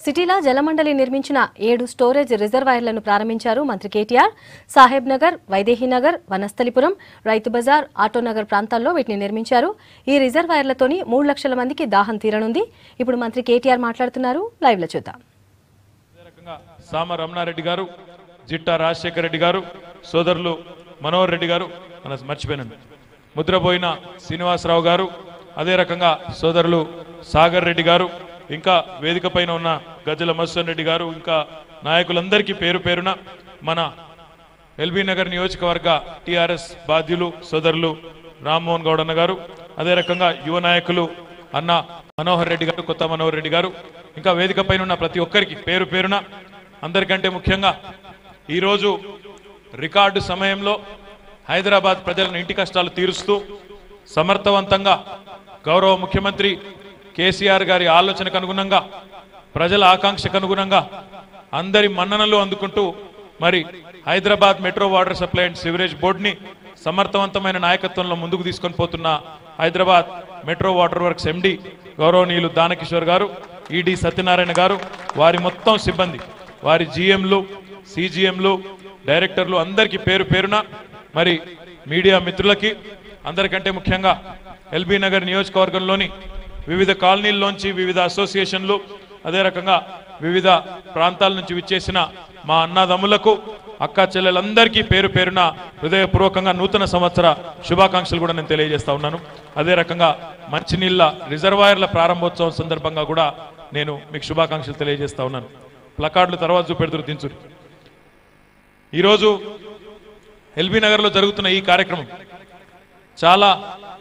సిటీలో జలమండలి నిర్మించిన ఏడు స్టోరేజ్ రిజర్వాయర్లను ప్రారంభించారు మంత్రి కేటీఆర్ సాహెబ్ నగర్ వైదేహి నగర్ వనస్థలిపురం రైతు బజార్ ఆటోనగర్ ప్రాంతాల్లో వీటిని నిర్మించారు ఈ రిజర్వాయర్లతోని మూడు లక్షల మందికి దాహం తీరనుంది ఇప్పుడు మంత్రి కేటీఆర్ మాట్లాడుతున్నారు లైవ్ లో చూద్దాం అదే రకంగా సామ రమణారెడ్డి గారు జిట్టా రాజశేఖర రెడ్డి గారు సోదరులు మనోహర్ రెడ్డి గారు మన మర్చిపోయినండి ముద్రపోయిన శ్రీనివాసరావు గారు అదే రకంగా సోదరులు సాగర్ రెడ్డి గారు ఇంకా వేదిక పైన ఉన్న గజ్జల మధుసూన్ రెడ్డి గారు ఇంకా నాయకులందరికీ పేరు పేరున మన ఎల్బీ నగర్ నియోజకవర్గ టిఆర్ఎస్ బాధ్యులు సోదరులు రామ్మోహన్ గౌడ్ అన్న గారు అదే రకంగా యువ నాయకులు అన్న మనోహర్ రెడ్డి గారు కొత్త మనోహర్ రెడ్డి గారు ఇంకా వేదిక పైన ఉన్న ప్రతి ఒక్కరికి పేరు పేరున అందరికంటే ముఖ్యంగా ఈరోజు రికార్డు సమయంలో హైదరాబాద్ ప్రజలను ఇంటి కష్టాలు తీరుస్తూ సమర్థవంతంగా గౌరవ ముఖ్యమంత్రి కేసీఆర్ గారి ఆలోచనకు అనుగుణంగా ప్రజల ఆకాంక్షకు అనుగుణంగా అందరి మన్ననలు అందుకుంటూ మరి Hyderabad metro water supply and sewerage బోర్డుని సమర్థవంతమైన నాయకత్వంలో ముందుకు తీసుకొని పోతున్న Hyderabad metro water works MD గౌరవనీయులు దానకిషోర్ గారు ఈడి సత్యనారాయణ గారు వారి మొత్తం సిబ్బంది వారి జీఎంలు సిజిఎంలు డైరెక్టర్లు అందరికీ పేరు పేరున మరి మీడియా మిత్రులకి అందరికంటే ముఖ్యంగా ఎల్బీ నగర్ నియోజకవర్గంలోని వివిధ కాలనీల్లోంచి వివిధ అసోసియేషన్లు అదే రకంగా వివిధ ప్రాంతాల నుంచి విచ్చేసిన మా అన్నదమ్ములకు అక్క చెల్లెలందరికీ పేరు పేరున హృదయపూర్వకంగా నూతన సంవత్సర శుభాకాంక్షలు కూడా నేను తెలియజేస్తా ఉన్నాను అదే రకంగా మంచినీళ్ళ రిజర్వాయర్ల ప్రారంభోత్సవం సందర్భంగా కూడా నేను మీకు శుభాకాంక్షలు తెలియజేస్తా ఉన్నాను ప్లకార్డులు తర్వాత చూపెడుతురు దించురు ఈరోజు ఎల్బీ నగర్లో జరుగుతున్న ఈ కార్యక్రమం చాలా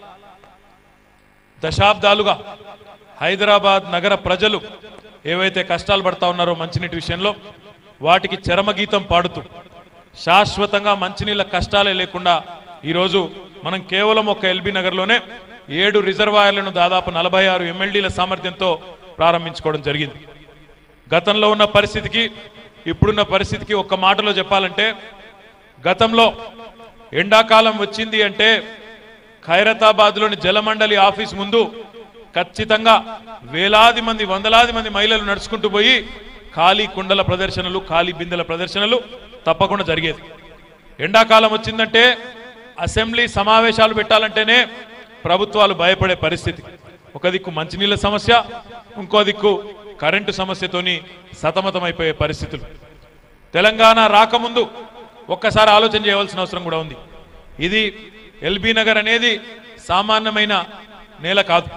దశాబ్దాలుగా హైదరాబాద్ నగర ప్రజలు ఏవైతే కష్టాలు పడతా ఉన్నారో మంచినీటి విషయంలో వాటికి చరమగీతం పాడుతూ శాశ్వతంగా మంచినీళ్ళ కష్టాలే లేకుండా ఈరోజు మనం కేవలం ఒక ఎల్బీ నగర్లోనే ఏడు రిజర్వాయర్లను దాదాపు నలభై ఆరు ఎమ్మెల్డీల సామర్థ్యంతో ప్రారంభించుకోవడం జరిగింది గతంలో ఉన్న పరిస్థితికి ఇప్పుడున్న పరిస్థితికి ఒక్క మాటలో చెప్పాలంటే గతంలో ఎండాకాలం వచ్చింది అంటే ఖైరతాబాద్లోని జలమండలి ఆఫీస్ ముందు ఖచ్చితంగా వేలాది మంది వందలాది మంది మహిళలు నడుచుకుంటూ పోయి ఖాళీ కుండల ప్రదర్శనలు ఖాళీ బిందెల ప్రదర్శనలు తప్పకుండా జరిగేది ఎండాకాలం వచ్చిందంటే అసెంబ్లీ సమావేశాలు పెట్టాలంటేనే ప్రభుత్వాలు భయపడే పరిస్థితి ఒక దిక్కు మంచినీళ్ళ సమస్య ఇంకో దిక్కు కరెంటు సమస్యతోని సతమతమైపోయే పరిస్థితులు తెలంగాణ రాకముందు ఒక్కసారి ఆలోచన చేయవలసిన అవసరం కూడా ఉంది ఇది ఎల్బీ నగర్ అనేది సామాన్యమైన నేల కాదు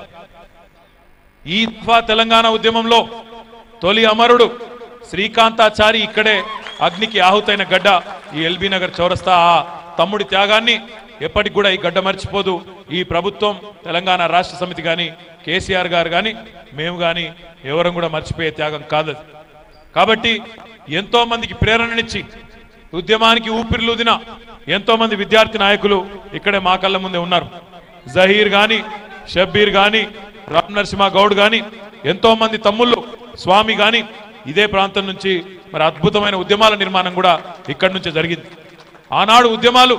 ఈ దఫా తెలంగాణ ఉద్యమంలో తొలి అమరుడు శ్రీకాంతాచారి ఇక్కడే అగ్నికి ఆహుతైన గడ్డ ఈ ఎల్బీ నగర్ చౌరస్తా ఆ తమ్ముడి త్యాగాన్ని ఎప్పటికి కూడా ఈ గడ్డ మర్చిపోదు ఈ ప్రభుత్వం తెలంగాణ రాష్ట్ర సమితి కానీ కేసీఆర్ గారు కానీ మేము కానీ ఎవరం కూడా మర్చిపోయే త్యాగం కాదు అది. కాబట్టి ఎంతో మందికి ప్రేరణనిచ్చి ఉద్యమానికి ఊపిరిలూదిన ఎంతో మంది విద్యార్థి నాయకులు ఇక్కడే మా కళ్ళ ముందే ఉన్నారు జహీర్ గాని షబ్బీర్ గాని రామ్ నరసింహ గౌడ్ గాని ఎంతో మంది తమ్ముళ్ళు స్వామి గాని ఇదే ప్రాంతం నుంచి మరి అద్భుతమైన ఉద్యమాల నిర్మాణం కూడా ఇక్కడి నుంచే జరిగింది ఆనాడు ఉద్యమాలు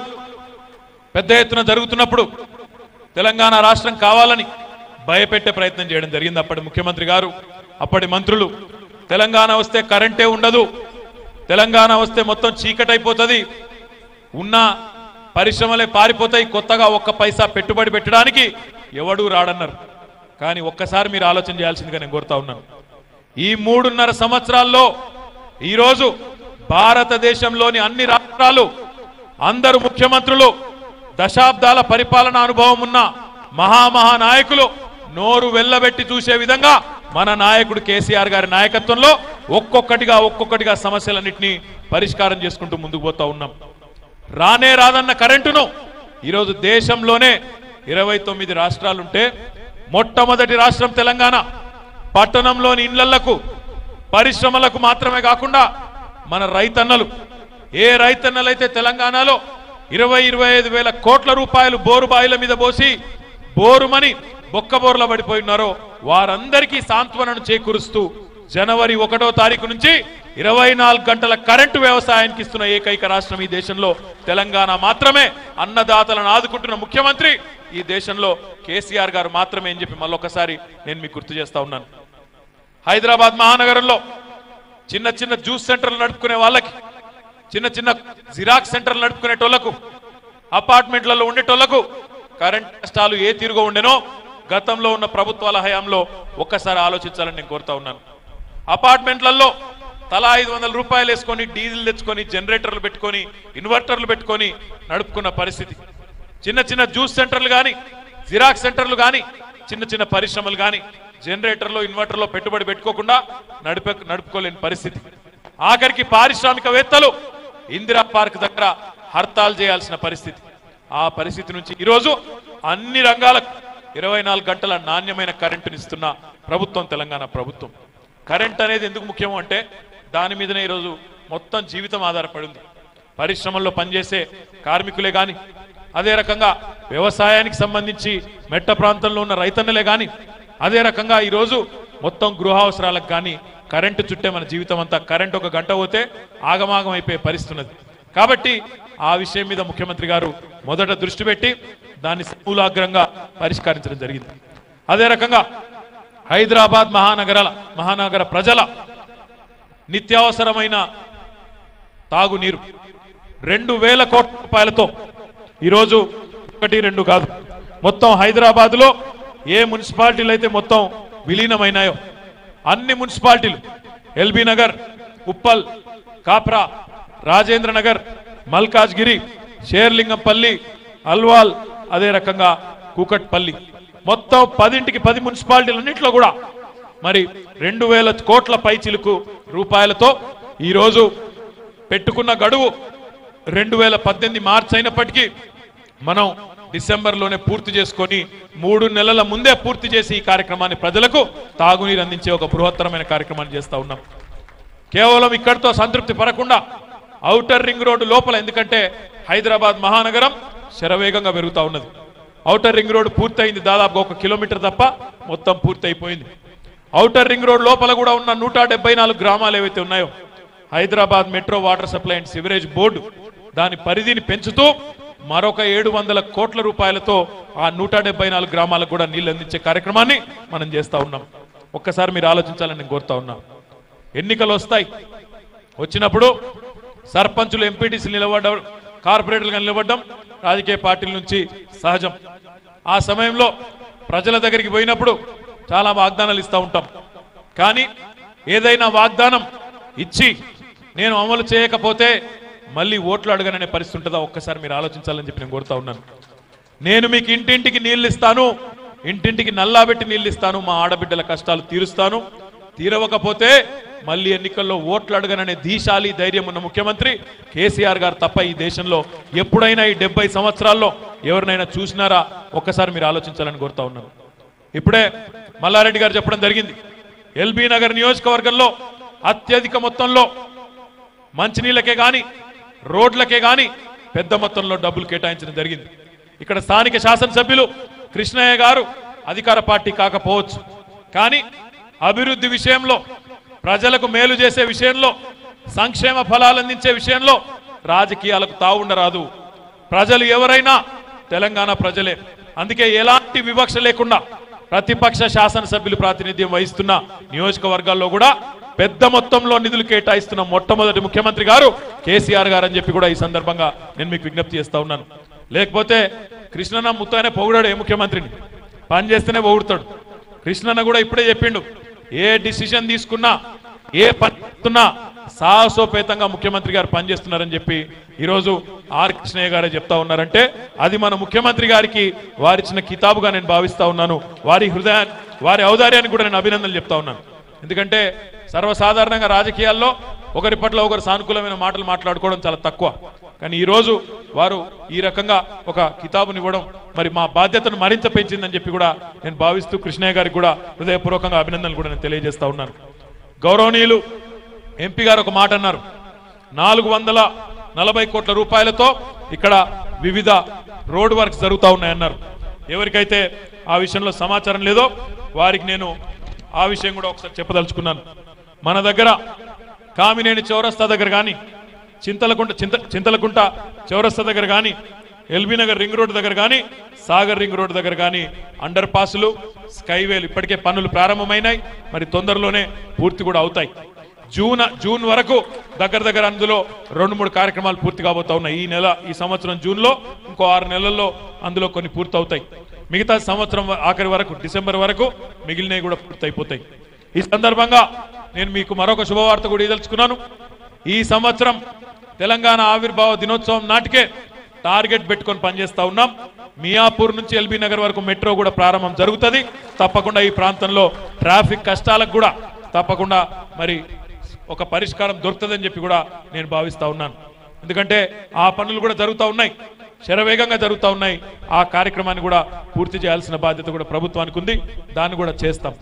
పెద్ద ఎత్తున జరుగుతున్నప్పుడు తెలంగాణ రాష్ట్రం కావాలని భయపెట్టే ప్రయత్నం చేయడం జరిగింది అప్పటి ముఖ్యమంత్రి గారు అప్పటి మంత్రులు తెలంగాణ వస్తే కరెంటే ఉండదు తెలంగాణ వస్తే మొత్తం చీకటైపోతుంది ఉన్న పరిశ్రమలే పారిపోతాయి కొత్తగా ఒక్క పైసా పెట్టుబడి పెట్టడానికి ఎవడూ రాడన్నారు కానీ ఒక్కసారి మీరు ఆలోచన చేయాల్సిందిగా నేను కోరుతా ఉన్నాను ఈ మూడున్నర సంవత్సరాల్లో ఈరోజు భారతదేశంలోని అన్ని రాష్ట్రాలు అందరు ముఖ్యమంత్రులు దశాబ్దాల పరిపాలన అనుభవం ఉన్న మహామహా నాయకులు నోరు వెళ్ళబెట్టి చూసే విధంగా మన నాయకుడు కేసీఆర్ గారి నాయకత్వంలో ఒక్కొక్కటిగా ఒక్కొక్కటిగా సమస్యలన్నింటినీ పరిష్కారం చేసుకుంటూ ముందుకు పోతా ఉన్నాం రానే రాదన్న కరెంటును ఈరోజు దేశంలోనే ఇరవై తొమ్మిది రాష్ట్రాలుంటే మొట్టమొదటి రాష్ట్రం తెలంగాణ పట్టణంలోని ఇండ్లకు పరిశ్రమలకు మాత్రమే కాకుండా మన రైతన్నలు ఏ రైతన్నలైతే తెలంగాణలో ఇరవై ఇరవై ఐదు వేల కోట్ల రూపాయలు బోరు బాయిల మీద పోసి బోరుమని బొక్కబోర్ల పడిపోయినారో వారందరికీ సాంత్వనను చేకూరుస్తూ జనవరి ఒకటో తారీఖు నుంచి ఇరవై నాలుగు గంటల కరెంటు వ్యవసాయానికి ఇస్తున్న ఏకైక రాష్ట్రం ఈ దేశంలో తెలంగాణ మాత్రమే అన్నదాతలను ఆదుకుంటున్న ముఖ్యమంత్రి ఈ దేశంలో కేసీఆర్ గారు మాత్రమే అని చెప్పి మళ్ళొకసారి నేను మీకు గుర్తు చేస్తా ఉన్నాను హైదరాబాద్ మహానగరంలో చిన్న చిన్న జ్యూస్ సెంటర్లు నడుపుకునే వాళ్ళకి చిన్న చిన్న జిరాక్స్ సెంటర్లు నడుపుకునేటోళ్లకు అపార్ట్మెంట్లలో ఉండేటోళ్లకు కరెంట్ కష్టాలు ఏ తీరుగా ఉండెనో గతంలో ఉన్న ప్రభుత్వాల హయాంలో ఒక్కసారి ఆలోచించాలని నేను కోరుతా ఉన్నాను అపార్ట్మెంట్లలో తలా ఐదు వందల రూపాయలు వేసుకొని డీజిల్ తెచ్చుకొని జనరేటర్లు పెట్టుకొని ఇన్వర్టర్లు పెట్టుకొని నడుపుకున్న పరిస్థితి చిన్న చిన్న జ్యూస్ సెంటర్లు కానీ జిరాక్స్ సెంటర్లు కానీ చిన్న చిన్న పరిశ్రమలు కానీ జనరేటర్లో ఇన్వర్టర్లో పెట్టుబడి పెట్టుకోకుండా నడిపే నడుపుకోలేని పరిస్థితి ఆఖరికి పారిశ్రామికవేత్తలు ఇందిరా పార్క్ దగ్గర హర్తాల్ చేయాల్సిన పరిస్థితి ఆ పరిస్థితి నుంచి ఈరోజు అన్ని రంగాలకు ఇరవై నాలుగు గంటల నాణ్యమైన కరెంటునిస్తున్న ప్రభుత్వం తెలంగాణ ప్రభుత్వం కరెంట్ అనేది ఎందుకు ముఖ్యమో అంటే దాని మీదనే ఈరోజు మొత్తం జీవితం ఆధారపడి ఉంది పరిశ్రమల్లో పనిచేసే కార్మికులే కానీ అదే రకంగా వ్యవసాయానికి సంబంధించి మెట్ట ప్రాంతంలో ఉన్న రైతన్నలే కానీ అదే రకంగా ఈరోజు మొత్తం గృహావసరాలకు కానీ కరెంటు చుట్టే మన జీవితం అంతా కరెంట్ ఒక గంట పోతే ఆగమాగం అయిపోయే పరిస్థితి ఉన్నది కాబట్టి ఆ విషయం మీద ముఖ్యమంత్రి గారు మొదట దృష్టి పెట్టి దాన్ని సమూలాగ్రంగా పరిష్కరించడం జరిగింది అదే రకంగా హైదరాబాద్ మహానగరాల మహానగర ప్రజల నిత్యావసరమైన తాగునీరు రెండు వేల కోట్ల రూపాయలతో ఈరోజు ఒకటి రెండు కాదు మొత్తం హైదరాబాద్లో ఏ మున్సిపాలిటీలు అయితే మొత్తం విలీనమైనాయో అన్ని మున్సిపాలిటీలు ఎల్బీ నగర్ ఉప్పల్ కాప్రా రాజేంద్ర నగర్ మల్కాజ్గిరి షేర్లింగంపల్లి అల్వాల్ అదే రకంగా కూకట్పల్లి మొత్తం పదింటికి పది మున్సిపాలిటీలన్నింటిలో కూడా మరి రెండు వేల కోట్ల పైచిలుకు రూపాయలతో ఈరోజు పెట్టుకున్న గడువు రెండు వేల పద్దెనిమిది మార్చి అయినప్పటికీ మనం డిసెంబర్లోనే పూర్తి చేసుకొని మూడు నెలల ముందే పూర్తి చేసి ఈ కార్యక్రమాన్ని ప్రజలకు తాగునీరు అందించే ఒక బృహత్తరమైన కార్యక్రమాన్ని చేస్తా ఉన్నాం కేవలం ఇక్కడితో సంతృప్తి పడకుండా ఔటర్ రింగ్ రోడ్డు లోపల ఎందుకంటే హైదరాబాద్ మహానగరం శరవేగంగా పెరుగుతా ఉన్నది ఔటర్ రింగ్ రోడ్డు పూర్తయింది దాదాపు ఒక కిలోమీటర్ తప్ప మొత్తం పూర్తయిపోయింది ఔటర్ రింగ్ రోడ్ లోపల కూడా ఉన్న నూట డెబ్బై నాలుగు గ్రామాలు ఏవైతే ఉన్నాయో Hyderabad metro water supply and sewerage board దాని పరిధిని పెంచుతూ మరొక ఏడు వందల కోట్ల రూపాయలతో ఆ నూట డెబ్బై నాలుగు గ్రామాలకు కూడా నీళ్లు అందించే కార్యక్రమాన్ని మనం చేస్తా ఉన్నాం ఒక్కసారి మీరు ఆలోచించాలని నేను కోరుతా ఉన్నాం ఎన్నికలు వస్తాయి వచ్చినప్పుడు సర్పంచులు ఎంపీటీసీలు నిలబడ్డం కార్పొరేటర్లుగా నిలబడ్డం రాజకీయ పార్టీల నుంచి సహజం ఆ సమయంలో ప్రజల దగ్గరికి పోయినప్పుడు చాలా వాగ్దానాలు ఇస్తూ ఉంటాం కానీ ఏదైనా వాగ్దానం ఇచ్చి నేను అమలు చేయకపోతే మళ్ళీ ఓట్లు అడగననే పరిస్థితి ఉంటుందా ఒక్కసారి మీరు ఆలోచించాలని చెప్పి నేను కోరుతా ఉన్నాను నేను మీకు ఇంటింటికి నీళ్ళు ఇస్తాను ఇంటింటికి నల్లాబెట్టి నీళ్ళు ఇస్తాను మా ఆడబిడ్డల కష్టాలు తీరుస్తాను తీరవకపోతే మళ్ళీ ఎన్నికల్లో ఓట్లు అడగననే ధీశాలి ధైర్యం ఉన్న ముఖ్యమంత్రి కేసీఆర్ గారు తప్ప ఈ దేశంలో ఎప్పుడైనా ఈ డెబ్బై సంవత్సరాల్లో ఎవరినైనా చూసినారా ఒక్కసారి మీరు ఆలోచించాలని కోరుతా ఉన్నాను ఇప్పుడే మల్లారెడ్డి గారు చెప్పడం జరిగింది ఎల్బీ నగర్ నియోజకవర్గంలో అత్యధిక మొత్తంలో మంచినీళ్ళకే గాని రోడ్లకే గాని పెద్ద మొత్తంలో డబ్బులు కేటాయించడం జరిగింది ఇక్కడ స్థానిక శాసనసభ్యులు కృష్ణయ్య గారు అధికార పార్టీ కాకపోవచ్చు కానీ అభివృద్ధి విషయంలో ప్రజలకు మేలు చేసే విషయంలో సంక్షేమ ఫలాలు అందించే విషయంలో రాజకీయాలకు తావుండరాదు ప్రజలు ఎవరైనా తెలంగాణ ప్రజలే అందుకే ఎలాంటి వివక్ష లేకుండా ప్రతిపక్ష శాసనసభ్యులు ప్రాతినిధ్యం వహిస్తున్న నియోజకవర్గాల్లో కూడా పెద్ద మొత్తంలో నిధులు కేటాయిస్తున్న మొట్టమొదటి ముఖ్యమంత్రి గారు కేసీఆర్ గారు అని చెప్పి కూడా ఈ సందర్భంగా నేను మీకు విజ్ఞప్తి చేస్తా ఉన్నాను లేకపోతే కృష్ణన్న ముత్తనే పొగుడాడు ఏ ముఖ్యమంత్రిని పని చేస్తేనే పొగుడుతాడు కృష్ణన్న కూడా ఇప్పుడే చెప్పిండు ఏ డిసిషన్ తీసుకున్నా ఏ పని చేస్తున్నా సాహసోపేతంగా ముఖ్యమంత్రి గారు పనిచేస్తున్నారని చెప్పి ఈరోజు ఆర్ కృష్ణయ్య గారే చెప్తా ఉన్నారంటే అది మన ముఖ్యమంత్రి గారికి వారిచ్చిన కితాబుగా నేను భావిస్తా ఉన్నాను వారి హృదయా వారి ఔదార్యానికి కూడా నేను అభినందనలు చెప్తా ఉన్నాను ఎందుకంటే సర్వసాధారణంగా రాజకీయాల్లో ఒకరి పట్ల ఒకరు సానుకూలమైన మాటలు మాట్లాడుకోవడం చాలా తక్కువ కానీ ఈ రోజు వారు ఈ రకంగా ఒక కితాబునివ్వడం మరి మా బాధ్యతను మరింత పెంచిందని చెప్పి కూడా నేను భావిస్తూ కృష్ణయ్య గారికి కూడా హృదయపూర్వకంగా అభినందనలు కూడా నేను తెలియజేస్తా ఉన్నాను గౌరవనీయులు ఎంపీ గారు ఒక మాట అన్నారు నాలుగు వందల నలభై కోట్ల రూపాయలతో ఇక్కడ వివిధ రోడ్ వర్క్స్ జరుగుతూ ఉన్నాయన్నారు ఎవరికైతే ఆ విషయంలో సమాచారం లేదో వారికి నేను ఆ విషయం కూడా ఒకసారి చెప్పదలుచుకున్నాను మన దగ్గర కామినేని చౌరస్తా దగ్గర కానీ చింతలకుంట చింత చింతలకుంట చౌరస్తా దగ్గర కానీ ఎల్బీ నగర్ రింగ్ రోడ్ దగ్గర కానీ సాగర్ రింగ్ రోడ్ దగ్గర కానీ అండర్ పాసులు స్కైవేలు ఇప్పటికే పనులు ప్రారంభమైనాయి మరి తొందరలోనే పూర్తి కూడా అవుతాయి జూన్ జూన్ వరకు దగ్గర దగ్గర అందులో రెండు మూడు కార్యక్రమాలు పూర్తి కాబోతా ఉన్నాయి ఈ నెల ఈ సంవత్సరం జూన్లో ఇంకో ఆరు నెలల్లో అందులో కొన్ని పూర్తవుతాయి మిగతా సంవత్సరం ఆఖరి వరకు డిసెంబర్ వరకు మిగిలినవి కూడా పూర్తయిపోతాయి ఈ సందర్భంగా నేను మీకు మరొక శుభవార్త కూడా ఇదలుచుకున్నాను ఈ సంవత్సరం తెలంగాణ ఆవిర్భావ దినోత్సవం నాటికే టార్గెట్ పెట్టుకొని పనిచేస్తా ఉన్నాం మియాపూర్ నుంచి ఎల్బీ నగర్ వరకు మెట్రో కూడా ప్రారంభం జరుగుతుంది తప్పకుండా ఈ ప్రాంతంలో ట్రాఫిక్ కష్టాలకు కూడా తప్పకుండా మరి ఒక పరిష్కారం దొరుకుతుందని చెప్పి కూడా నేను భావిస్తా ఉన్నాను ఎందుకంటే ఆ పనులు కూడా జరుగుతూ ఉన్నాయి శరవేగంగా జరుగుతూ ఉన్నాయి ఆ కార్యక్రమాన్ని కూడా పూర్తి చేయాల్సిన బాధ్యత కూడా ప్రభుత్వానికి ఉంది దాన్ని కూడా చేస్తాం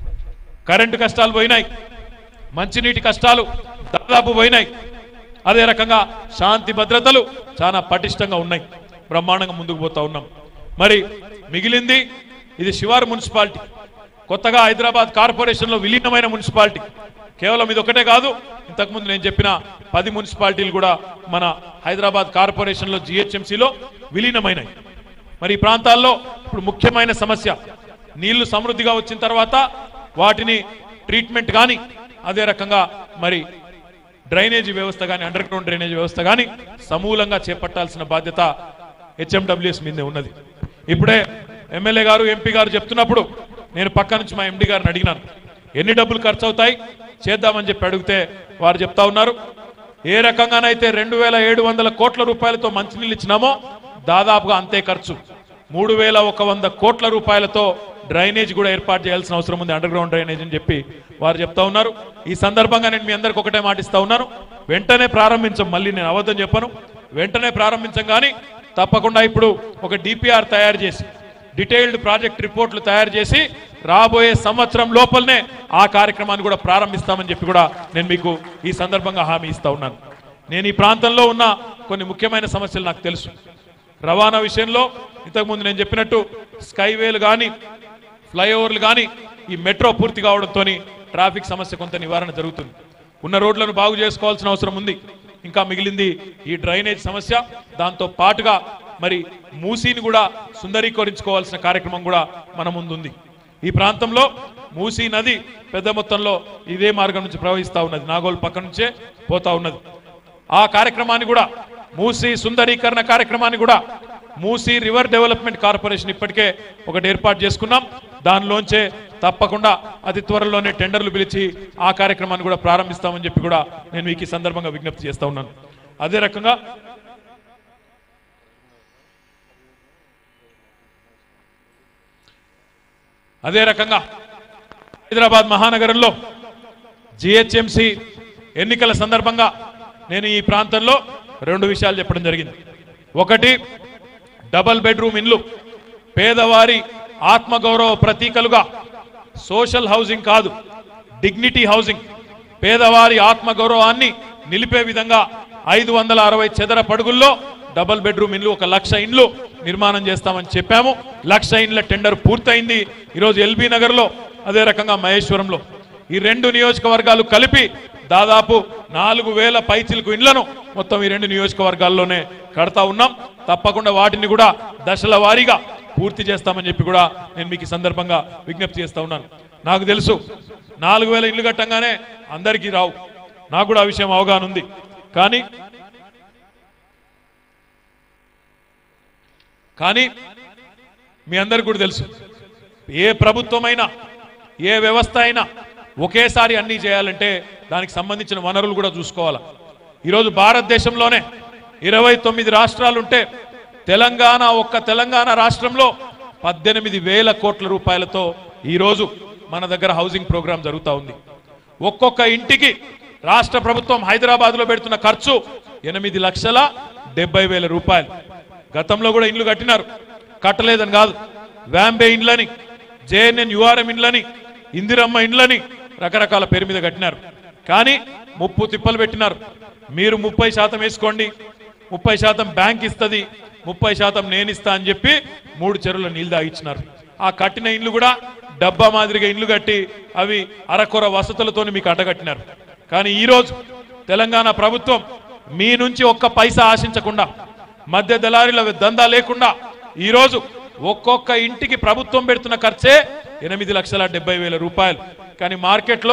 కరెంటు కష్టాలు పోయినాయి మంచినీటి కష్టాలు దాదాపు పోయినాయి అదే రకంగా శాంతి భద్రతలు చాలా పటిష్టంగా ఉన్నాయి బ్రహ్మాండంగా ముందుకు పోతా ఉన్నాం మరి మిగిలింది ఇది శివారు మున్సిపాలిటీ కొత్తగా హైదరాబాద్ కార్పొరేషన్లో విలీనమైన మున్సిపాలిటీ కేవలం ఇది ఒకటే కాదు ఇంతకుముందు నేను చెప్పిన పది మున్సిపాలిటీలు కూడా మన హైదరాబాద్ కార్పొరేషన్లో జిహెచ్ఎంసీలో విలీనమైనాయి మరి ఈ ప్రాంతాల్లో ఇప్పుడు ముఖ్యమైన సమస్య నీళ్లు సమృద్ధిగా వచ్చిన తర్వాత వాటిని ట్రీట్మెంట్ కానీ అదే రకంగా మరి డ్రైనేజీ వ్యవస్థ కానీ అండర్ గ్రౌండ్ డ్రైనేజ్ వ్యవస్థ కానీ సమూలంగా చేపట్టాల్సిన బాధ్యత హెచ్ఎండబ్ల్యూఎస్ మీదే ఉన్నది ఇప్పుడే ఎమ్మెల్యే గారు ఎంపీ గారు చెప్తున్నప్పుడు నేను పక్క నుంచి మా ఎండి గారిని అడిగినాను ఎన్ని డబ్బులు ఖర్చు అవుతాయి చేద్దామని చెప్పి అడిగితే వారు చెప్తా ఉన్నారు ఏ రకంగానైతే రెండు వేల ఏడు వందల కోట్ల రూపాయలతో మంచినీళ్ళు ఇచ్చినామో దాదాపుగా అంతే ఖర్చు మూడు వేల ఒక వంద కోట్ల రూపాయలతో డ్రైనేజ్ కూడా ఏర్పాటు చేయాల్సిన అవసరం ఉంది అండర్ గ్రౌండ్ డ్రైనేజ్ అని చెప్పి వారు చెప్తా ఉన్నారు ఈ సందర్భంగా నేను మీ అందరికి ఒకటే మాటిస్తా ఉన్నాను వెంటనే ప్రారంభించం మళ్ళీ నేను అబద్ధం చెప్పను వెంటనే ప్రారంభించం కానీ తప్పకుండా ఇప్పుడు ఒక డిపిఆర్ తయారు చేసి డీటెయిల్డ్ ప్రాజెక్ట్ రిపోర్ట్లు తయారు చేసి రాబోయే సంవత్సరం లోపలనే ఆ కార్యక్రమాన్ని కూడా ప్రారంభిస్తామని చెప్పి కూడా నేను మీకు ఈ సందర్భంగా హామీ ఇస్తా ఉన్నాను నేను ఈ ప్రాంతంలో ఉన్న కొన్ని ముఖ్యమైన సమస్యలు నాకు తెలుసు రవాణా విషయంలో ఇంతకుముందు నేను చెప్పినట్టు స్కైవేలు కానీ ఫ్లైఓవర్లు కానీ ఈ మెట్రో పూర్తి కావడంతో ట్రాఫిక్ సమస్య కొంత నివారణ జరుగుతుంది ఉన్న రోడ్లను బాగు చేసుకోవాల్సిన అవసరం ఉంది ఇంకా మిగిలింది ఈ డ్రైనేజ్ సమస్య దాంతో పాటుగా మరి మూసీని కూడా సుందరీకరించుకోవాల్సిన కార్యక్రమం కూడా మన ముందుంది ఈ ప్రాంతంలో మూసీ నది పెద్ద మొత్తంలో ఇదే మార్గం నుంచి ప్రవహిస్తా ఉన్నది నాగోల్ పక్క నుంచే పోతా ఉన్నది ఆ కార్యక్రమాన్ని కూడా మూసీ సుందరీకరణ కార్యక్రమాన్ని కూడా మూసీ రివర్ డెవలప్మెంట్ కార్పొరేషన్ ఇప్పటికే ఒకటి ఏర్పాటు చేసుకున్నాం దానిలోంచే తప్పకుండా అతి త్వరలోనే టెండర్లు పిలిచి ఆ కార్యక్రమాన్ని కూడా ప్రారంభిస్తామని చెప్పి కూడా నేను మీకు ఈ సందర్భంగా విజ్ఞప్తి చేస్తా ఉన్నాను అదే రకంగా అదే రకంగా హైదరాబాద్ మహానగరంలో జిహెచ్ఎంసి ఎన్నికల సందర్భంగా నేను ఈ ప్రాంతంలో రెండు విషయాలు చెప్పడం జరిగింది ఒకటి డబల్ బెడ్రూమ్ ఇండ్లు పేదవారి ఆత్మగౌరవ ప్రతీకలుగా సోషల్ హౌసింగ్ కాదు డిగ్నిటీ హౌసింగ్ పేదవారి ఆత్మగౌరవాన్ని నిలిపే విధంగా ఐదు వందల అరవై చదర పడుగుల్లో డబల్ బెడ్రూమ్ ఇండ్లు ఒక లక్ష ఇండ్లు నిర్మాణం చేస్తామని చెప్పాము లక్ష ఇండ్ల టెండర్ పూర్తయింది ఈరోజు ఎల్బీ నగర్లో అదే రకంగా మహేశ్వరంలో ఈ రెండు నియోజకవర్గాలు కలిపి దాదాపు నాలుగు వేల పైచిలకు ఇండ్లను మొత్తం ఈ రెండు నియోజకవర్గాల్లోనే కడతా ఉన్నాం తప్పకుండా వాటిని కూడా దశల వారీగా పూర్తి చేస్తామని చెప్పి కూడా నేను మీకు ఈ సందర్భంగా విజ్ఞప్తి చేస్తా ఉన్నాను నాకు తెలుసు నాలుగు వేల ఇండ్లు కట్టంగానే అందరికీ రావు నాకు కూడా ఆ విషయం అవగాహన ఉంది కానీ కానీ మీ అందరికి కూడా తెలుసు ఏ ప్రభుత్వమైనా ఏ వ్యవస్థ అయినా ఒకేసారి అన్నీ చేయాలంటే దానికి సంబంధించిన వనరులు కూడా చూసుకోవాలి ఈరోజు భారతదేశంలోనే ఇరవై తొమ్మిది రాష్ట్రాలుంటే తెలంగాణ ఒక్క తెలంగాణ రాష్ట్రంలో పద్దెనిమిది వేల కోట్ల రూపాయలతో ఈరోజు మన దగ్గర హౌసింగ్ ప్రోగ్రాం జరుగుతూ ఉంది ఒక్కొక్క ఇంటికి రాష్ట్ర ప్రభుత్వం హైదరాబాద్లో పెడుతున్న ఖర్చు ఎనిమిది లక్షల డెబ్బై వేల రూపాయలు గతంలో కూడా ఇండ్లు కట్టినారు కట్టలేదని కాదు వ్యాంబే ఇండ్లని జేఎన్ఎన్ యుఆర్ఎం ఇండ్లని ఇందిరమ్మ ఇండ్లని రకరకాల పేరు మీద కట్టినారు కానీ ముప్పు తిప్పలు పెట్టినారు మీరు ముప్పై శాతం వేసుకోండి ముప్పై శాతం బ్యాంక్ ఇస్తుంది ముప్పై శాతం నేను ఇస్తా అని చెప్పి మూడు చెరువుల నీళ్లు తాగిచ్చినారు ఆ కట్టిన ఇండ్లు కూడా డబ్బా మాదిరిగా ఇండ్లు కట్టి అవి అరకొర వసతులతో మీకు అడ్డగట్టినారు కానీ ఈరోజు తెలంగాణ ప్రభుత్వం మీ నుంచి ఒక్క పైసా ఆశించకుండా మధ్య దళారీల దందా లేకుండా ఈరోజు ఒక్కొక్క ఇంటికి ప్రభుత్వం పెడుతున్న ఖర్చే ఎనిమిది లక్షల డెబ్బై వేల రూపాయలు కానీ మార్కెట్లో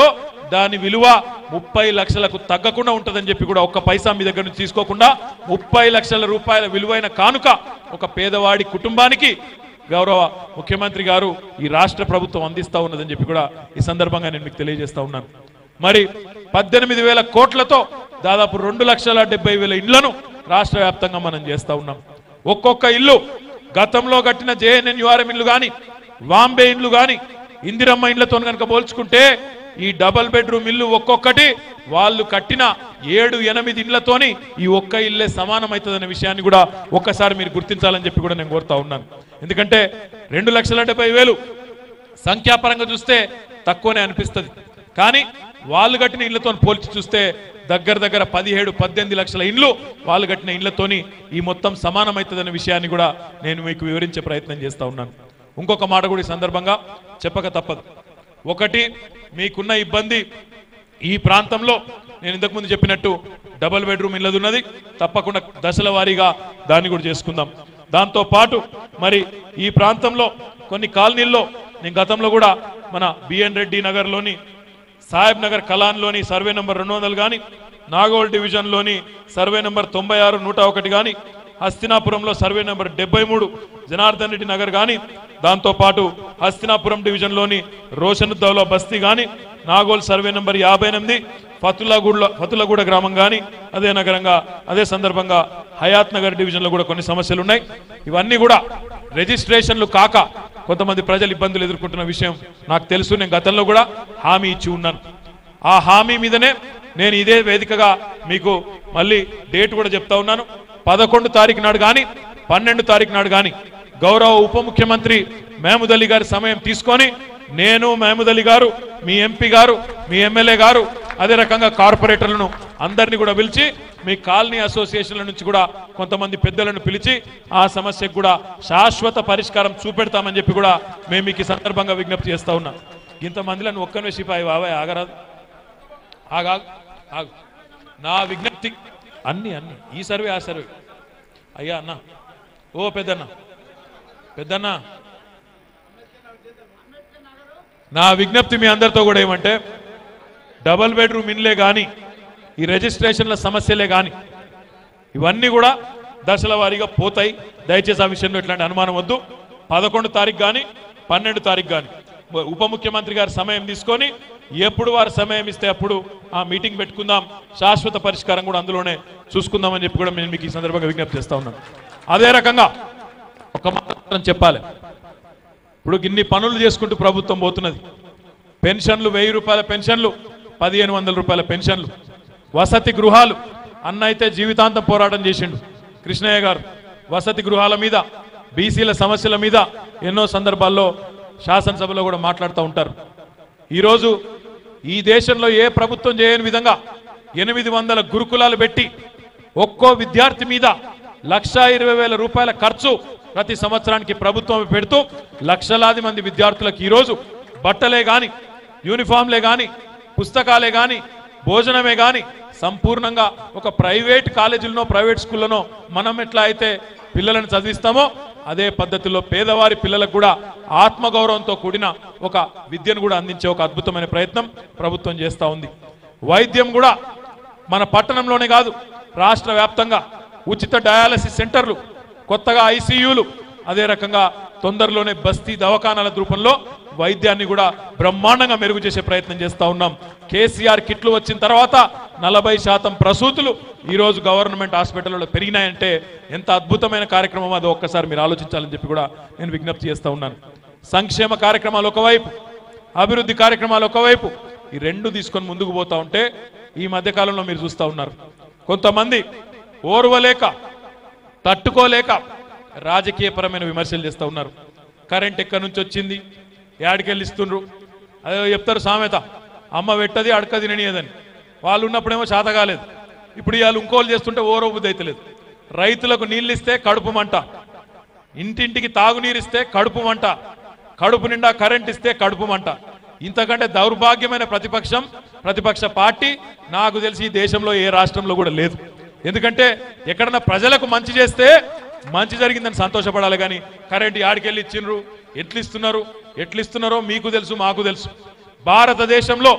దాని విలువ ముప్పై లక్షలకు తగ్గకుండా ఉంటుందని చెప్పి కూడా ఒక్క పైసా మీ దగ్గర నుంచి తీసుకోకుండా ముప్పై లక్షల రూపాయల విలువైన కానుక ఒక పేదవాడి కుటుంబానికి గౌరవ ముఖ్యమంత్రి గారు ఈ రాష్ట్ర ప్రభుత్వం అందిస్తా ఉన్నదని చెప్పి కూడా ఈ సందర్భంగా నేను మీకు తెలియజేస్తా ఉన్నాను మరి పద్దెనిమిది వేల కోట్లతో దాదాపు రెండు లక్షల డెబ్బై వేల ఇళ్లను రాష్ట్ర వ్యాప్తంగా మనం చేస్తా ఉన్నాం ఒక్కొక్క ఇల్లు గతంలో కట్టిన జేఎన్ఎన్యుఆర్ఎం ఇల్లు కానీ వాంబే ఇల్లు కానీ ఇందిరమ్మ ఇళ్లతో కనుక పోల్చుకుంటే ఈ డబల్ బెడ్రూమ్ ఇల్లు ఒక్కొక్కటి వాళ్ళు కట్టిన ఏడు ఎనిమిది ఇళ్లతోని ఈ ఒక్క ఇల్లే సమానమవుతుందనే విషయాన్ని కూడా ఒక్కసారి మీరు గుర్తించాలని చెప్పి కూడా నేను కోరుతా ఉన్నాను ఎందుకంటే రెండు లక్షల డెబ్బై వేలు సంఖ్యాపరంగా చూస్తే తక్కువనే అనిపిస్తుంది కానీ వాళ్ళు కట్టిన ఇళ్లతో పోల్చి చూస్తే దగ్గర దగ్గర పదిహేడు పద్దెనిమిది లక్షల ఇండ్లు వాళ్ళు కట్టిన ఇళ్లతోని ఈ మొత్తం సమానమవుతుందనే విషయాన్ని కూడా నేను మీకు వివరించే ప్రయత్నం చేస్తా ఉన్నాను ఇంకొక మాట కూడా ఈ సందర్భంగా చెప్పక తప్పదు ఒకటి మీకున్న ఇబ్బంది ఈ ప్రాంతంలో నేను ఇంతకుముందు చెప్పినట్టు డబుల్ బెడ్రూమ్ ఇల్లది ఉన్నది తప్పకుండా దశల వారీగా దాన్ని కూడా చేసుకుందాం దాంతో పాటు మరి ఈ ప్రాంతంలో కొన్ని కాలనీల్లో నేను గతంలో కూడా మన బిఎన్ రెడ్డి నగర్లోని సాహెబ్ నగర్ కలాన్లోని సర్వే నెంబర్ రెండు వందలు కానీ నాగోల్ డివిజన్లోని సర్వే నెంబర్ తొంభై ఆరు నూట ఒకటి కానీ హస్తినాపురంలో సర్వే నెంబర్ డెబ్బై మూడు జనార్దన్ రెడ్డి నగర్ కానీ దాంతోపాటు హస్తినాపురం డివిజన్లోని రోషనుద్దౌలా బస్తీ కానీ నాగోల్ సర్వే నెంబర్ యాభై ఎనిమిది ఫతులాగూడ ఫతులగూడ గ్రామం కానీ అదే నగరంగా అదే సందర్భంగా హయాత్ నగర్ డివిజన్లో కూడా కొన్ని సమస్యలు ఉన్నాయి ఇవన్నీ కూడా రిజిస్ట్రేషన్లు కాక కొంతమంది ప్రజలు ఇబ్బందులు ఎదుర్కొంటున్న విషయం నాకు తెలుసు నేను గతంలో కూడా హామీ ఇచ్చి ఉన్నాను ఆ హామీ మీదనే నేను ఇదే వేదికగా మీకు మళ్ళీ డేట్ కూడా చెప్తా ఉన్నాను పదకొండు తారీఖు నాడు కానీ పన్నెండు తారీఖు నాడు కానీ గౌరవ ఉప ముఖ్యమంత్రి మహమూద్ అలీ గారి సమయం తీసుకొని నేను మహమూద్ అలీ గారు మీ ఎంపీ గారు మీ ఎమ్మెల్యే గారు అదే రకంగా కార్పొరేటర్లను అందరినీ కూడా పిలిచి మీ కాలనీ అసోసియేషన్ల నుంచి కూడా కొంతమంది పెద్దలను పిలిచి ఆ సమస్యకు కూడా శాశ్వత పరిష్కారం చూపెడతామని చెప్పి కూడా మేము మీకు ఈ సందర్భంగా విజ్ఞప్తి చేస్తా ఉన్నాం ఇంతమందిలో నువ్వు ఒక్కనే సిపాయి బాబాయ్ ఆగరాదు ఆగా ఆగు నా విజ్ఞప్తి అన్ని అన్ని ఈ సర్వే ఆ సర్వే అయ్యా అన్న ఓ పెద్దన్న పెద్దన్న నా విజ్ఞప్తి మీ అందరితో కూడా ఏమంటే డబల్ బెడ్రూమ్ ఇన్లే కానీ ఈ రిజిస్ట్రేషన్ల సమస్యలే కానీ ఇవన్నీ కూడా దశల వారీగా పోతాయి దయచేసి ఆ విషయంలో ఇట్లాంటి అనుమానం వద్దు పదకొండు తారీఖు కానీ పన్నెండు తారీఖు కానీ ఉప ముఖ్యమంత్రి గారి సమయం తీసుకొని ఎప్పుడు వారు సమయం ఇస్తే అప్పుడు ఆ మీటింగ్ పెట్టుకుందాం శాశ్వత పరిష్కారం కూడా అందులోనే చూసుకుందామని చెప్పి కూడా నేను మీకు ఈ సందర్భంగా విజ్ఞప్తి చేస్తా ఉన్నాను అదే రకంగా ఒక మాత్రం చెప్పాలి ఇప్పుడు ఇన్ని పనులు చేసుకుంటూ ప్రభుత్వం పోతున్నది పెన్షన్లు వెయ్యి రూపాయల పెన్షన్లు పదిహేను వందల రూపాయల పెన్షన్లు వసతి గృహాలు అన్న అయితే జీవితాంతం పోరాటం చేసిండు కృష్ణయ్య గారు వసతి గృహాల మీద బీసీల సమస్యల మీద ఎన్నో సందర్భాల్లో శాసనసభలో కూడా మాట్లాడుతూ ఉంటారు ఈరోజు ఈ దేశంలో ఏ ప్రభుత్వం చేయని విధంగా ఎనిమిది వందల గురుకులాలు పెట్టి ఒక్కో విద్యార్థి మీద లక్షా ఇరవై వేల రూపాయల ఖర్చు ప్రతి సంవత్సరానికి ప్రభుత్వం పెడుతూ లక్షలాది మంది విద్యార్థులకు ఈరోజు బట్టలే గాని యూనిఫామ్లే గాని పుస్తకాలే గాని భోజనమే గాని సంపూర్ణంగా ఒక ప్రైవేట్ కాలేజీలనో ప్రైవేట్ స్కూళ్ళనో మనం ఎట్లా అయితే పిల్లలను చదివిస్తామో అదే పద్ధతిలో పేదవారి పిల్లలకు కూడా ఆత్మగౌరవంతో కూడిన ఒక విద్యను కూడా అందించే ఒక అద్భుతమైన ప్రయత్నం ప్రభుత్వం చేస్తూ ఉంది వైద్యం కూడా మన పట్టణంలోనే కాదు రాష్ట్ర వ్యాప్తంగా ఉచిత డయాలసిస్ సెంటర్లు కొత్తగా ఐసీయూలు అదే రకంగా తొందరలోనే బస్తీ దవాఖానాల రూపంలో వైద్యాన్ని కూడా బ్రహ్మాండంగా మెరుగు చేసే ప్రయత్నం చేస్తా ఉన్నాం కేసీఆర్ కిట్లు వచ్చిన తర్వాత నలభై శాతం ప్రసూతులు ఈరోజు గవర్నమెంట్ హాస్పిటల్లో పెరిగినాయంటే ఎంత అద్భుతమైన కార్యక్రమం అది ఒక్కసారి మీరు ఆలోచించాలని చెప్పి కూడా నేను విజ్ఞప్తి చేస్తా ఉన్నాను సంక్షేమ కార్యక్రమాలు ఒకవైపు అభివృద్ధి కార్యక్రమాలు ఒకవైపు ఈ రెండు తీసుకొని ముందుకు పోతా ఉంటే ఈ మధ్య కాలంలో మీరు చూస్తా ఉన్నారు కొంతమంది ఓర్వలేక తట్టుకోలేక రాజకీయపరమైన విమర్శలు చేస్తూ ఉన్నారు కరెంట్ ఎక్కడి నుంచి వచ్చింది యాడికెళ్ళి ఇస్తుండ్రు అదే చెప్తారు సామెత అమ్మ పెట్టది అడక తిననియదని వాళ్ళు ఉన్నప్పుడేమో శాత కాలేదు ఇప్పుడు ఇవాళ ఇంకోళ్ళు చేస్తుంటే ఓరో బుద్ధి అయితలేదు రైతులకు నీళ్ళు ఇస్తే కడుపు మంట ఇంటింటికి తాగునీరు ఇస్తే కడుపు మంట కడుపు నిండా కరెంట్ ఇస్తే కడుపు మంట ఇంతకంటే దౌర్భాగ్యమైన ప్రతిపక్షం ప్రతిపక్ష పార్టీ నాకు తెలిసి ఈ దేశంలో ఏ రాష్ట్రంలో కూడా లేదు ఎందుకంటే ఎక్కడన్నా ప్రజలకు మంచి చేస్తే మంచి జరిగిందని సంతోషపడాలి కానీ కరెంట్ యాడికెళ్ళి ఇచ్చిండ్రు ఎట్లు ఇస్తున్నారు ఎట్లు ఇస్తున్నారో మీకు తెలుసు మాకు తెలుసు భారతదేశంలో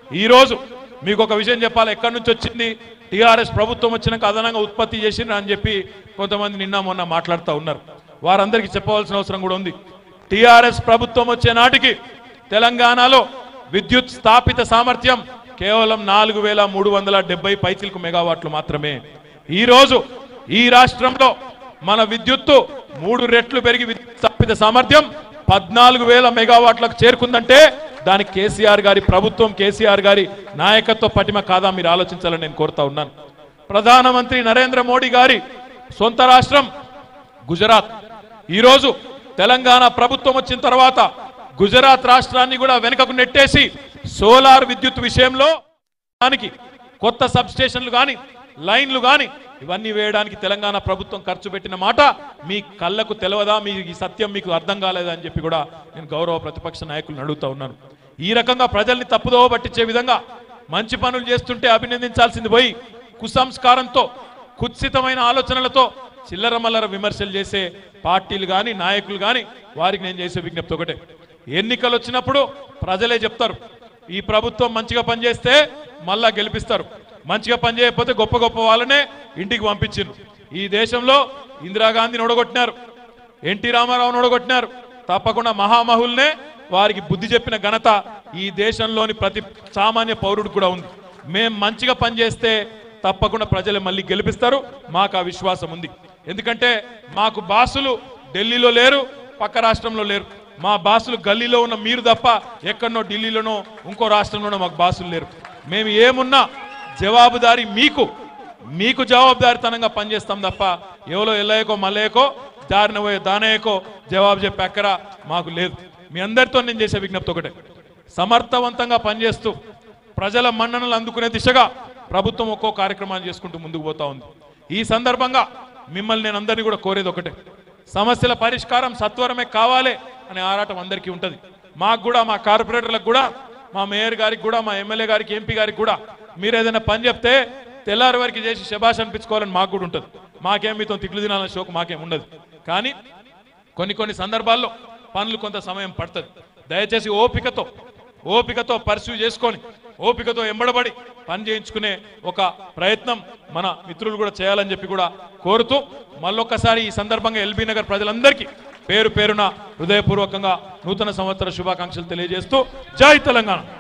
ఈరోజు మీకు ఒక విషయం చెప్పాలి ఎక్కడి నుంచి వచ్చింది టీఆర్ఎస్ ప్రభుత్వం వచ్చినాక అదనంగా ఉత్పత్తి చేసిండ్రు అని చెప్పి కొంతమంది నిన్న మొన్న మాట్లాడుతూ ఉన్నారు వారందరికీ చెప్పవలసిన అవసరం కూడా ఉంది టీఆర్ఎస్ ప్రభుత్వం వచ్చే నాటికి తెలంగాణలో విద్యుత్ స్థాపిత సామర్థ్యం కేవలం నాలుగు వేల మూడు వందల డెబ్బై పైచిలకు మెగావాట్లు మాత్రమే ఈ రోజు ఈ రాష్ట్రంలో మన విద్యుత్తు మూడు రెట్లు పెరిగి విద్యుత్ స్థాపిత సామర్థ్యం పద్నాలుగు వేల మెగావాట్లకు చేరుకుందంటే దానికి కేసీఆర్ గారి ప్రభుత్వం కేసీఆర్ గారి నాయకత్వ పటిమ కాదా మీరు ఆలోచించాలని నేను కోరుతా ఉన్నాను ప్రధానమంత్రి నరేంద్ర మోడీ గారి సొంత రాష్ట్రం గుజరాత్ ఈరోజు తెలంగాణ ప్రభుత్వం వచ్చిన తర్వాత గుజరాత్ రాష్ట్రాన్ని కూడా వెనుకకు నెట్టేసి సోలార్ విద్యుత్ విషయంలో దానికి కొత్త సబ్ స్టేషన్లు కానీ లైన్లు కానీ ఇవన్నీ వేయడానికి తెలంగాణ ప్రభుత్వం ఖర్చు పెట్టిన మాట మీ కళ్ళకు తెలవదా మీ ఈ సత్యం మీకు అర్థం కాలేదా అని చెప్పి కూడా నేను గౌరవ ప్రతిపక్ష నాయకులను అడుగుతా ఉన్నాను ఈ రకంగా ప్రజల్ని తప్పుదోవ పట్టించే విధంగా మంచి పనులు చేస్తుంటే అభినందించాల్సింది పోయి కుసంస్కారంతో కుత్సితమైన ఆలోచనలతో చిల్లర మల్లర విమర్శలు చేసే పార్టీలు కానీ నాయకులు కానీ వారికి నేను చేసే విజ్ఞప్తి ఒకటే ఎన్నికలు వచ్చినప్పుడు ప్రజలే చెప్తారు ఈ ప్రభుత్వం మంచిగా పనిచేస్తే మళ్ళా గెలిపిస్తారు మంచిగా పనిచేయకపోతే గొప్ప గొప్ప వాళ్ళనే ఇంటికి పంపించారు ఈ దేశంలో ఇందిరాగాంధీని ఓడగొట్టినారు ఎన్టీ రామారావును ఓడగొట్టినారు తప్పకుండా మహామహుల్నే వారికి బుద్ధి చెప్పిన ఘనత ఈ దేశంలోని ప్రతి సామాన్య పౌరుడు కూడా ఉంది మేం మంచిగా పనిచేస్తే తప్పకుండా ప్రజలు మళ్ళీ గెలిపిస్తారు మాకు ఆ విశ్వాసం ఉంది ఎందుకంటే మాకు బాసులు ఢిల్లీలో లేరు పక్క రాష్ట్రంలో లేరు మా బాసులు గల్లీలో ఉన్న మీరు తప్ప ఎక్కడనో ఢిల్లీలోనో ఇంకో రాష్ట్రంలోనో మాకు బాసులు లేరు మేము ఏమున్నా జవాబుదారీ మీకు మీకు జవాబుదారితనంగా పనిచేస్తాం తప్ప ఎవరో ఎల్లయ్యకో మల్లయ్యకో దారిన పోయే దానయ్యకో జవాబు చెప్పే అక్కర మాకు లేదు మీ అందరితో నేను చేసే విజ్ఞప్తి ఒకటే సమర్థవంతంగా పనిచేస్తూ ప్రజల మన్ననలు అందుకునే దిశగా ప్రభుత్వం ఒక్కో కార్యక్రమాన్ని చేసుకుంటూ ముందుకు పోతా ఉంది ఈ సందర్భంగా మిమ్మల్ని నేను అందరినీ కూడా కోరేది ఒకటే సమస్యల పరిష్కారం సత్వరమే కావాలి అనే ఆరాటం అందరికీ ఉంటుంది మాకు కూడా మా కార్పొరేటర్లకు కూడా మా మేయర్ గారికి కూడా మా ఎమ్మెల్యే గారికి ఎంపీ గారికి కూడా మీరు ఏదైనా పని చెప్తే తెల్లారి వరకు చేసి శబాష్ అనిపించుకోవాలని మాకు కూడా ఉంటుంది మాకేం మీతో తిట్లు తినాలని షోకు మాకేం ఉండదు కానీ కొన్ని కొన్ని సందర్భాల్లో పనులు కొంత సమయం పడుతుంది దయచేసి ఓపికతో ఓపికతో పర్సూ చేసుకొని ఓపికతో ఎంబడబడి పని చేయించుకునే ఒక ప్రయత్నం మన మిత్రులు కూడా చేయాలని చెప్పి కూడా కోరుతూ మళ్ళొక్కసారి ఈ సందర్భంగా ఎల్బీ నగర్ ప్రజలందరికీ పేరు పేరున హృదయపూర్వకంగా నూతన సంవత్సర శుభాకాంక్షలు తెలియజేస్తూ జై తెలంగాణ